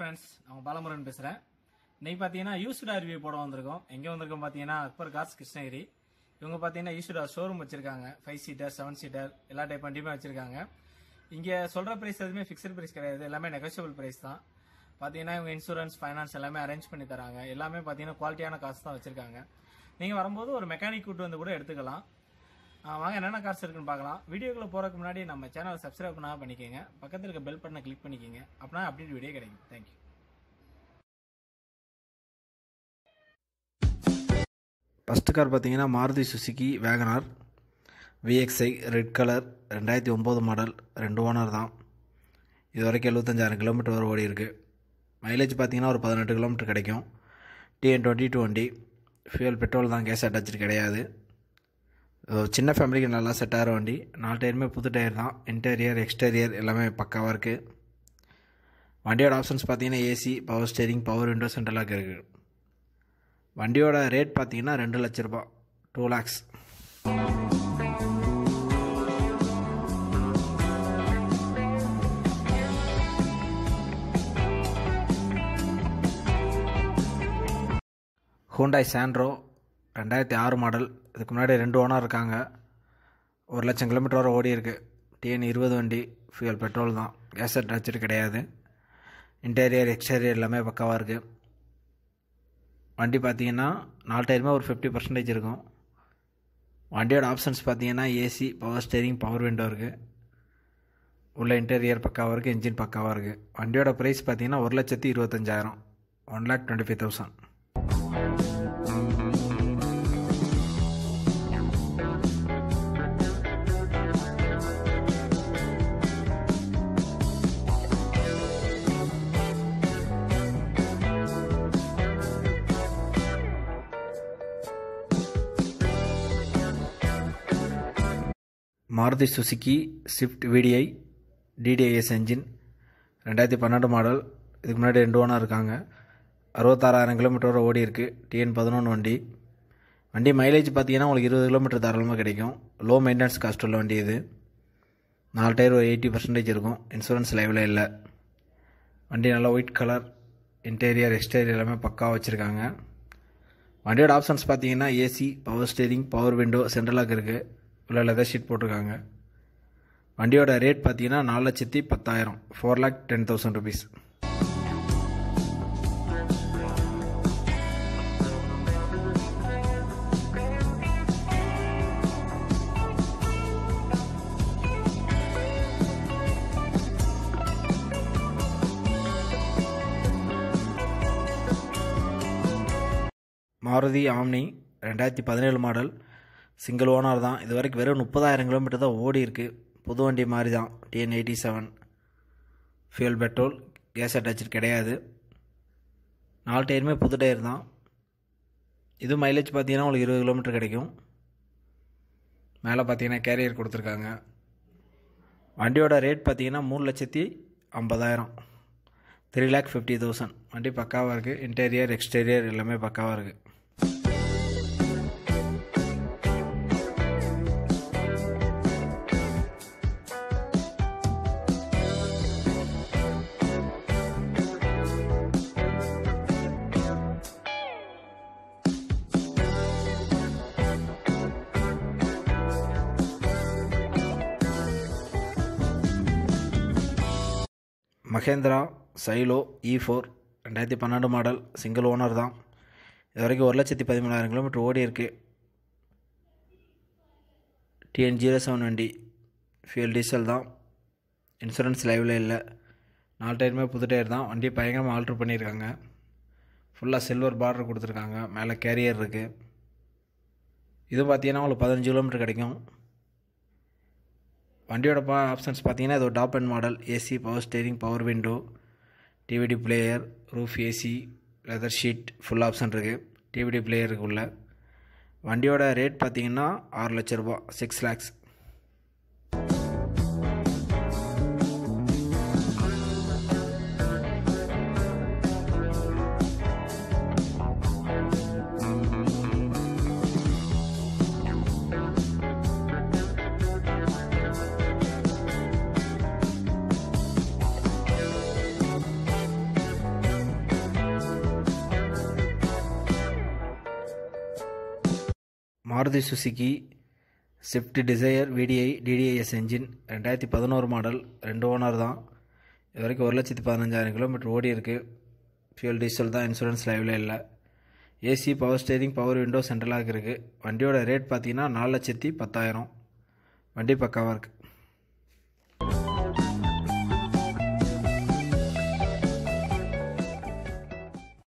friends நான் பாலமுருகன் பேசுகிறேன் இன்னைக்கு பார்த்தீங்கன்னா யூசுடா ரிவ்யூ போட வந்திருக்கோம் எங்கே வந்திருக்கோம் பார்த்தீங்கன்னா அக்பர் கார்ஸ் கிருஷ்ணகிரி இவங்க பார்த்தீங்கன்னா யூசுடா ஷோரூம் வச்சிருக்காங்க ஃபைவ் சீட்டர் செவன் சீட்டர் எல்லா டைப் வண்டியுமே வச்சிருக்காங்க இங்கே சொல்கிற ப்ரைஸ் எதுவுமே ஃபிக்ஸ்டு ப்ரைஸ் கிடையாது எல்லாமே நெகோஷியபிள் ப்ரைஸ் தான் பார்த்தீங்கன்னா இவங்க இன்சூரன்ஸ் ஃபைனான்ஸ் எல்லாமே அரேஞ்ச் பண்ணி தராங்க எல்லாமே பார்த்தீங்கன்னா குவாலிட்டியான காசு தான் வச்சிருக்காங்க நீங்கள் வரும்போது ஒரு மெக்கானிக் கூட்டு வந்து கூட எடுத்துக்கலாம் ஆ, வாங்க என்னென்ன கார்ஸ் இருக்குன்னு பார்க்கலாம் வீடியோக்குள்ள போறதுக்கு முன்னாடி நம்ம சேனலை சப்ஸ்கிரைப் பண்ணா பண்ணிக்கோங்க பக்கத்தில் இருக்க பெல் பட்டனை கிளிக் பண்ணிக்கோங்க அப்படின்னா அப்டேட் வீடியோ கிடைக்கும் தேங்க்யூ ஃபஸ்ட்டு கார் பார்த்தீங்கன்னா Maruti Suzuki Wagon R VXI red colour ரெண்டாயிரத்தி ஒம்பது மாடல் ரெண்டு ஓனர் தான் இது வரைக்கும் எழுபத்தஞ்சாயிரம் கிலோமீட்டர் வரை ஓடி இருக்கு மைலேஜ் பார்த்தீங்கன்னா ஒரு பதினெட்டு கிலோமீட்டர் கிடைக்கும் டிஎன் டுவெண்ட்டி டூ வண்டி ஃபியூல் பெட்ரோல் தான் கேஸ் அட்டாச்சு கிடையாது ஒரு சின்ன ஃபேமிலிக்கு நல்லா செட் ஆகிற வண்டி நாலு டயருமே புது டயர் தான் இன்டீரியர் எக்ஸ்டீரியர் எல்லாமே பக்காவாக இருக்குது வண்டியோட ஆப்ஷன்ஸ் பார்த்தீங்கன்னா AC power steering power window சென்ட்ரலாக இருக்குது வண்டியோட ரேட் பார்த்தீங்கன்னா ரெண்டு லட்ச ரூபாய் டூ லேக்ஸ் ஹூண்டாய் சாண்ட்ரோ ரெண்டாயிரத்தி ஆறு மாடல் இதுக்கு முன்னாடி ரெண்டு ஓனர் இருக்காங்க ஒரு லட்சம் கிலோமீட்டர் வரை ஓடி இருக்கு டிஎன் இருபது வண்டி ஃபியூல் பெட்ரோல் தான் கேஸ் அட்டாச்சு கிடையாது இன்டீரியர் எக்ஸ்டீரியர் எல்லாமே பக்காவாக இருக்குது வண்டி பார்த்தீங்கன்னா நாலு டயருமே ஒரு ஃபிஃப்டி பர்சன்டேஜ் இருக்கும் வண்டியோட ஆப்ஷன்ஸ் பார்த்தீங்கன்னா AC power steering power window இருக்குது உள்ள இன்டீரியர் பக்காவாக இருக்குது இன்ஜின் பக்காவாக இருக்குது வண்டியோட ப்ரைஸ் பார்த்தீங்கன்னா ஒரு லட்சத்தி இருபத்தஞ்சாயிரம் one lakh twenty five thousand Maruti Suzuki Swift VDI DDIS engine ரெண்டாயிரத்தி பன்னெண்டு மாடல் இதுக்கு முன்னாடி ரெண்டு ஓனர் இருக்காங்க அறுபத்தாறாயிரம் கிலோமீட்டர் வரை ஓடி இருக்குது டிஎன் பதினொன்று வண்டி வண்டி மைலேஜ் பார்த்தீங்கன்னா உங்களுக்கு இருபது கிலோமீட்டர் தாராளமாக கிடைக்கும் லோ மெயின்டெனன்ஸ் காஸ்ட் உள்ள வண்டி இது நாலு டயர் ஒரு எயிட்டி பர்சன்டேஜ் இருக்கும் இன்சூரன்ஸ் லைவில் இல்லை வண்டி நல்லா ஒயிட் கலர் இன்டீரியர் எக்ஸ்டீரியர் எல்லாமே பக்காவாக வச்சுருக்காங்க வண்டியோட ஆப்ஷன்ஸ் பார்த்தீங்கன்னா AC power steering power window சென்ட்ரலாக இருக்குது உள்ள லெதர் ஷீட் போட்டிருக்காங்க வண்டியோட ரேட் பார்த்தீங்கன்னா நாலு லட்சத்தி பத்தாயிரம் four lakh ten thousand rupees Maruti Omni ரெண்டாயிரத்தி பதினேழு மாடல் சிங்கிள் ஓனர் தான் இது வரைக்கும் வெறும் முப்பதாயிரம் கிலோமீட்டர் தான் ஓடி இருக்கு புது வண்டி மாதிரி தான் TN eighty seven fuel petrol gas attach கிடையாது நாலு டயருமே புது டயர் தான் இது மைலேஜ் பார்த்தீங்கன்னா உங்களுக்கு இருபது கிலோமீட்டர் கிடைக்கும் மேலே பார்த்தீங்கன்னா கேரியர் கொடுத்துருக்காங்க வண்டியோட ரேட் பார்த்தீங்கன்னா மூணு லட்சத்தி ஐம்பதாயிரம் த்ரீ லேக் ஃபிஃப்டி தௌசண்ட் வண்டி பக்காவாக இருக்குது இன்டீரியர் எக்ஸ்டீரியர் எல்லாமே பக்காவாக இருக்குது மகேந்திரா சைலோ இ ஃபோர் ரெண்டாயிரத்தி பன்னெண்டு மாடல் சிங்கிள் ஓனர் தான் இது வரைக்கும் ஒரு லட்சத்தி பதிமூணாயிரம் கிலோமீட்டர் ஓடி இருக்கு டிஎன் ஜீரோ செவன் வண்டி ஃபியூல் டீசல் தான் இன்சூரன்ஸ் லைவில் இல்லை நாலு டயருமே புது டயர் தான் வண்டி பயங்கரமாக ஆல்ட்ரு பண்ணியிருக்காங்க ஃபுல்லாக சில்வர் பார்டர் கொடுத்துருக்காங்க மேலே கேரியர் இருக்குது இது பார்த்தீங்கன்னா உங்களுக்கு பதினஞ்சு கிலோமீட்டர் கிடைக்கும் வண்டியோட பா ஆப்ஷன்ஸ் பார்த்தீங்கன்னா இது ஒரு top end model AC power steering power window DVD player roof AC leather seat full option இருக்குது டிவிடி பிளேயருக்கு உள்ள வண்டியோட ரேட் பார்த்தீங்கன்னா ஆறு லட்ச ரூபா six lakhs Maruti Suzuki Swift Dzire VDI DDIS engine ரெண்டாயிரத்தி பதினோரு மாடல் ரெண்டு ஓனர் தான் இது வரைக்கும் ஒரு லட்சத்தி பதினஞ்சாயிரம் கிலோமீட்டர் ஓடி இருக்குது ஃபியூல் டீசல் தான் இன்சூரன்ஸ் லைவில் இல்லை AC power steering power window சென்ட்ரலாக இருக்குது வண்டியோட ரேட் பார்த்தீங்கன்னா நாலு லட்சத்தி பத்தாயிரம் வண்டி பக்காவாக இருக்குது